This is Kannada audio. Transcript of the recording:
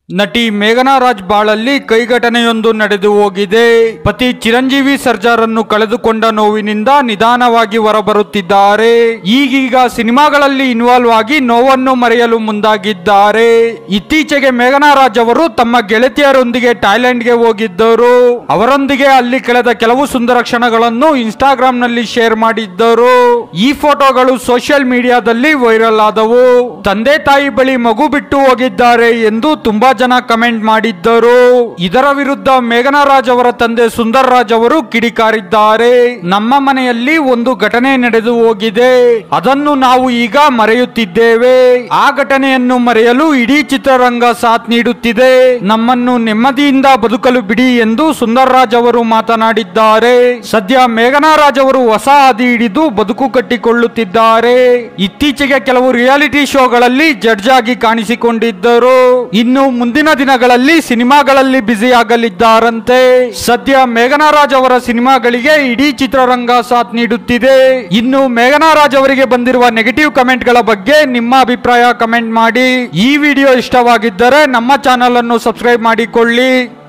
ನಟಿ ಮೇಘನಾ ರಾಜ್ ಬಾಳಲ್ಲಿ ಕೈಘಟನೆಯೊಂದು ನಡೆದು ಹೋಗಿದೆ ಪತಿ ಚಿರಂಜೀವಿ ಸರ್ಜಾರನ್ನು ಕಳೆದುಕೊಂಡ ನೋವಿನಿಂದ ನಿಧಾನವಾಗಿ ಹೊರಬರುತ್ತಿದ್ದಾರೆ ಈಗೀಗ ಸಿನಿಮಾಗಳಲ್ಲಿ ಇನ್ವಾಲ್ವ್ ಆಗಿ ನೋವನ್ನು ಮರೆಯಲು ಮುಂದಾಗಿದ್ದಾರೆ ಇತ್ತೀಚೆಗೆ ಮೇಘನಾ ರಾಜ್ ಅವರು ತಮ್ಮ ಗೆಳತಿಯರೊಂದಿಗೆ ಥಾಯ್ಲೆಂಡ್ಗೆ ಹೋಗಿದ್ದರು ಅವರೊಂದಿಗೆ ಅಲ್ಲಿ ಕಳೆದ ಕೆಲವು ಸುಂದರ ಕ್ಷಣಗಳನ್ನು ಇನ್ಸ್ಟಾಗ್ರಾಮ್ ನಲ್ಲಿ ಶೇರ್ ಮಾಡಿದ್ದರು ಈ ಫೋಟೋಗಳು ಸೋಷಿಯಲ್ ಮೀಡಿಯಾದಲ್ಲಿ ವೈರಲ್ ಆದವು ತಂದೆ ತಾಯಿ ಬಳಿ ಮಗು ಬಿಟ್ಟು ಹೋಗಿದ್ದಾರೆ ಎಂದು ತುಂಬಾ ಜನ ಕಮೆಂಟ್ ಮಾಡಿದ್ದರು ಇದರ ವಿರುದ್ಧ ಮೇಘನಾ ರಾಜ್ ಅವರ ತಂದೆ ಸುಂದರ್ ರಾಜ್ ಅವರು ಕಿಡಿಕಾರಿದ್ದಾರೆ ನಮ್ಮ ಮನೆಯಲ್ಲಿ ಒಂದು ಘಟನೆ ನಡೆದು ಹೋಗಿದೆ ಅದನ್ನು ನಾವು ಈಗ ಮರೆಯುತ್ತಿದ್ದೇವೆ ಆ ಘಟನೆಯನ್ನು ಮರೆಯಲು ಇಡೀ ಚಿತ್ರರಂಗ ಸಾಥ್ ನೀಡುತ್ತಿದೆ ನಮ್ಮನ್ನು ನೆಮ್ಮದಿಯಿಂದ ಬದುಕಲು ಬಿಡಿ ಎಂದು ಸುಂದರ್ ರಾಜ್ ಅವರು ಮಾತನಾಡಿದ್ದಾರೆ ಸದ್ಯ ಮೇಘನಾ ರಾಜ್ ಅವರು ಹೊಸ ಹಾದಿ ಹಿಡಿದು ಬದುಕು ಕಟ್ಟಿಕೊಳ್ಳುತ್ತಿದ್ದಾರೆ ಇತ್ತೀಚೆಗೆ ಕೆಲವು ರಿಯಾಲಿಟಿ ಶೋಗಳಲ್ಲಿ ಜಡ್ಜ್ ಆಗಿ ಕಾಣಿಸಿಕೊಂಡಿದ್ದರು ಇನ್ನು ಮುಂದಿನ ದಿನಗಳಲ್ಲಿ ಸಿನಿಮಾಗಳಲ್ಲಿ ಬ್ಯುಸಿ ಆಗಲಿದ್ದಾರಂತೆ ಸದ್ಯ ಮೇಘನಾ ರಾಜ್ ಅವರ ಸಿನಿಮಾಗಳಿಗೆ ಇಡೀ ಚಿತ್ರರಂಗ ಸಾಥ್ ನೀಡುತ್ತಿದೆ ಇನ್ನು ಮೇಘನಾ ರಾಜ್ ಅವರಿಗೆ ಬಂದಿರುವ ನೆಗೆಟಿವ್ ಕಮೆಂಟ್ ಗಳ ಬಗ್ಗೆ ನಿಮ್ಮ ಅಭಿಪ್ರಾಯ ಕಮೆಂಟ್ ಮಾಡಿ ಈ ವಿಡಿಯೋ ಇಷ್ಟವಾಗಿದ್ದರೆ ನಮ್ಮ ಚಾನಲ್ ಅನ್ನು ಸಬ್ಸ್ಕ್ರೈಬ್ ಮಾಡಿಕೊಳ್ಳಿ